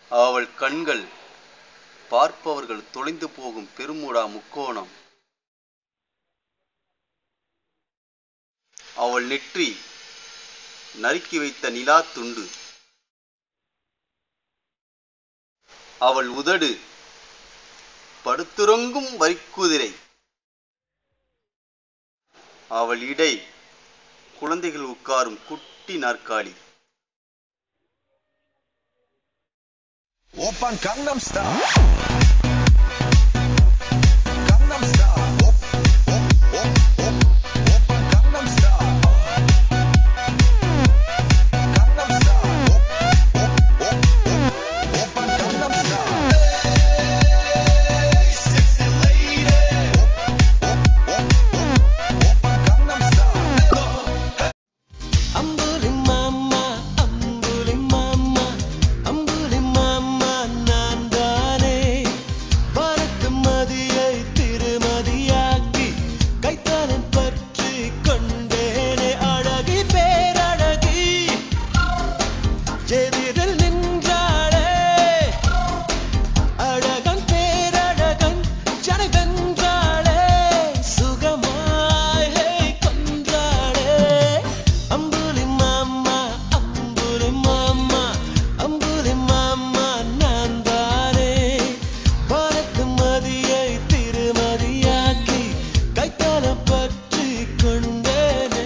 அவள் கண்கள் பார்ப்பவர்கள் தொலைந்து போகும் பெருமுடா முக்கோணம் அவள் நெற்றி நறுக்கி வைத்த நிலா துண்டு அவள் உதடு படுத்துறங்கும் வரிக்குதிரை அவள் இடை குழந்தைகள் உட்காரும் குட்டி நாற்காலி 오빤 강남스타일 강남스타일 오, 오, 오, 오, 오빤 강남스타일 강남스타일 오, 오, 오, 오, 오빤 강남스타일 Hey, sexy lady 오, 오, 오, 오, 오빤 강남스타일 அம்புலி மாமா அம்புலி மாமா அம்புலி மாமா நான் தானே பறக்கும் மதியை திருமதியாக்கி கைத்தாளன் பற்றி கொண்டேனே அழகி பேரழகி எதிரில் நின்றாளே அழகன் பேரழகன் ஜனை வென்றாளே சுகமாய் ஹே, கொன்றாளே அம்புலி மாமா அம்புலி மாமா அம்புலி மாமா நான் தானே பறக்கு மதியை திருமதியாக்கி கைத்தாளம் பற்றி கொண்டேனே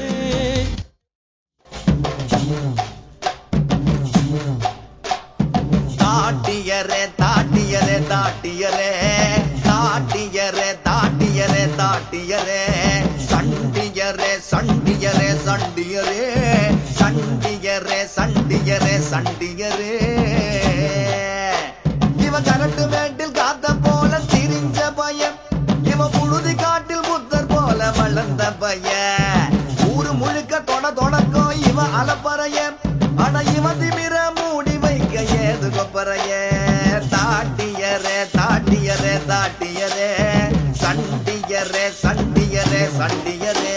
தாட்டியரே தாட்டியரே தாட்டியரே தாட்டியரே தாட்டியரே தாட்டியரே சண்டியரே சண்டியரே சண்டியரே சண்டியரே சண்டியரே சண்டியரே இவ கரட்டு மேட்டில் காத்த போல திரிஞ்ச பையன் இவ புழுதி காட்டில் புத்தர் போல வளர்ந்த பையன் ஊரு முழுக்க தொட தொடக்கும் இவ அலப்பறைய ஆனா இவ திமிர மூடி வைக்க ஏது கொப்பறைய தாட்டியரே தாட்டியரே தாட்டியரே சண்டியரே சண்டியரே சண்டியரே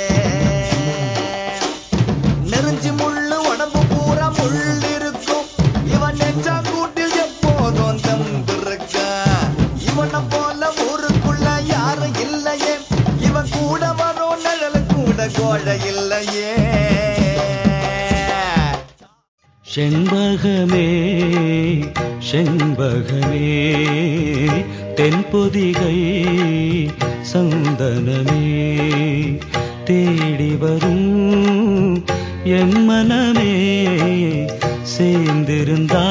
நெருஞ்சி முள்ளு உடம்பு பூரா முள் இருக்கும் இவன் நெஞ்சா கூட்டில் எப்போதும் தம்பிருக்க இவனை போல ஊருக்குள்ள யாரும் இல்லையே இவன் கூட வரும் நிழல் கூட கோழ இல்லையே செண்பகமே செண்பகமே தென்பொதிகை சந்தனமே தேடி வரும் என் மனமே சேர்ந்திருந்தா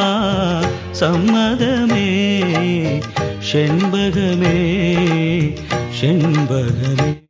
சம்மதமே செண்பகமே செண்பகமே